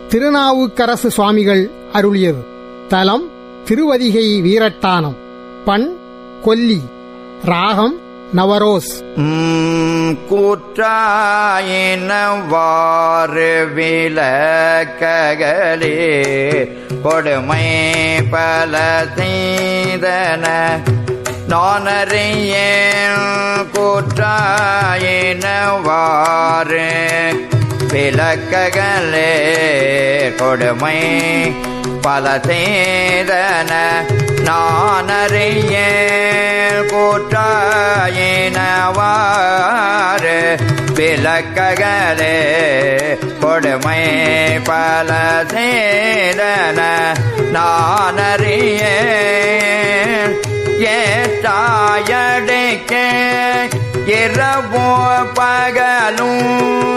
திருநாவுக்கரசு சுவாமிகள் அருளியது தலம் திருவதிகை வீரட்டானம் பண் கொல்லி ராகம் நவரோஸ் உம் கூற்றாயினவாறு விலக்ககலே கொடுமை பல செய்தன நானறியேன் கூற்றாயினவாறு விலக்ககலே கொடுமை பல செய்தன நானறியேன் கூற்றாயினவாறு விலக்ககலே கொடுமை பல செய்தன நானறியேன் ஏற்றாயடைக்க இரவோ பகலும்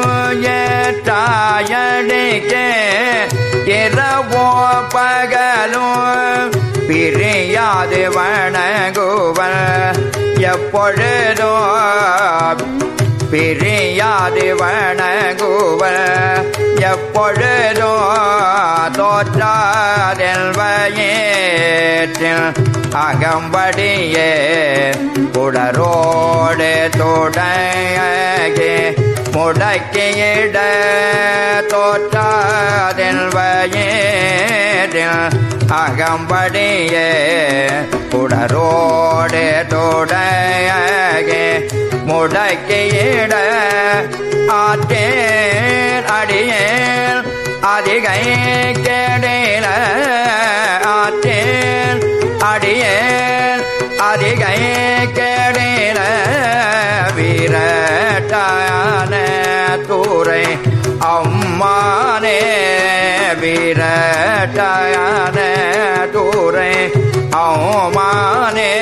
ஏற்றாயடைக்க இரவோ பகலும் பிரியாது வணங்குவன் எப்பொழுதோ பிரியாது வணங்குவன் எப்பொழுதோ தோற்றாதெல்வயேற்றில் அகம்படியே குடரோடு தொடங்கி முடக்கியிட தோற்றாதெல்வயேற்றில் அகம்படியே குடரோடு தொடங்கி முடக்கியிட ஆற்றேன் அடியேன் அதிகை கேடில ஆற்றேன் அடியேன் அதிகை கேடில வீரட்டான தூரை அம்மானே வீரட்டான தூரை அம்மானே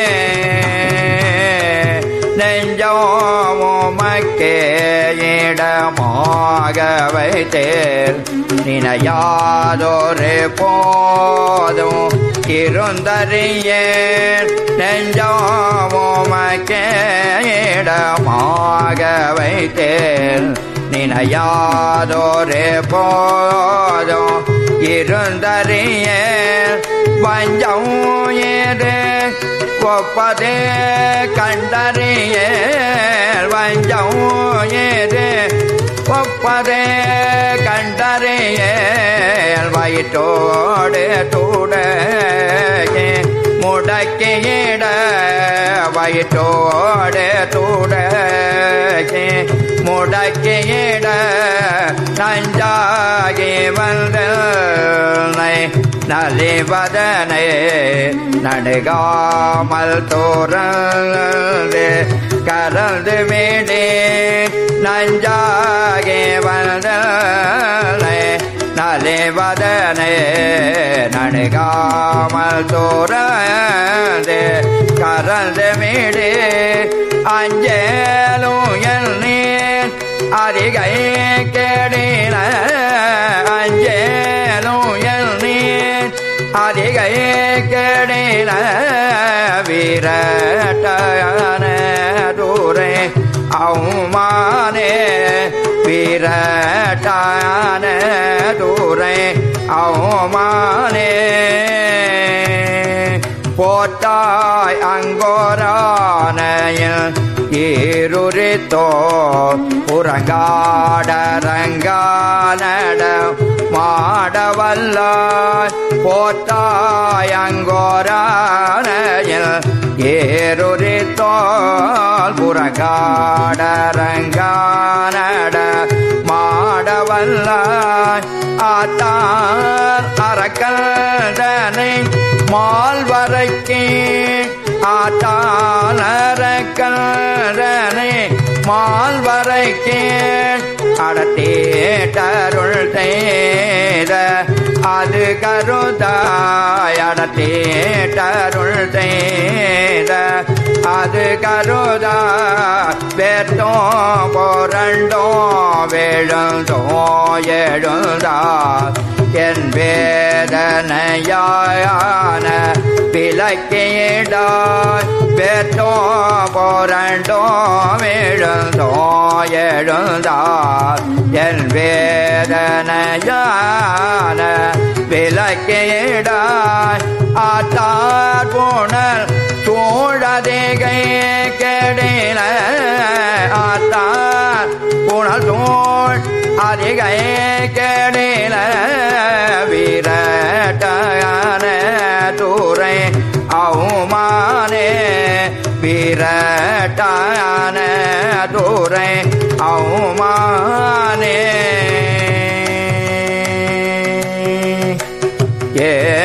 நெஞ்சோமக்கே இடமாக வைத்தேன் நினையாதொரு போதும் இருந்தறியேன் நெஞ்சோமக்கே இடமாக வைத்தேன் நினையாதொரு போதும் இருந்தறியேன் வஞ்சம் ஏறு ஒப்பதே கண்டறிய வஞ்சம் ஏது ஒப்பதே கண்டறிய வயிற்றோடு தூட முடக்கியிட வயிற்றோடு தூட முடக்கியிட நஞ்சாகி வந்து நலிவதனே நடுகாமல் தோறந்து கலந்து விடே நஞ்சாகி வந்து நலிவதனே நடுகாமல் தோறந்து கலந்து விடே அஞ்சலும் எண்ணீர் அதிகை கேடின அஞ்சலும் எண்ணீர் அதிகை கேடின வீரட்டான தூரே அவுமானே வீரட்டான தூரே அவுமானே போட்டாய் அங்கோரானையில் ஈருரித்தோ புறங்காடரங்கானட மாடவல்லாய் போட்டாய் அங்கோரானையில் ஏருரித்தோல் புறங்காடரங்கானட மாடவல்லாய் ஆத்தார் அரக்கந்தனை மால்வரைக்கே ஆட்டாளரக்கந்தனை மால்வரைக்கே அடத்தேட்டருள் செய்த அது கருதாய் அடத்தேட்டருள் செய்த அது கருதா வேத்தோ பொரண்டோ வேழுந்தோ எழுந்தா என் வேதனையான விளக்கிடாய் பெற்றோ போரண்டோ எழுந்தோ எழுந்தார் என் வேதனையான விளக்கிடாய் ஆத்தார் போனல் சூழதிகை கெடில ஆத்தார் புனல் சூழ் அதிகை கெடில வீரட்டான தூரை அவுமானே வீரட்டான தூரை அவுமானே ஏ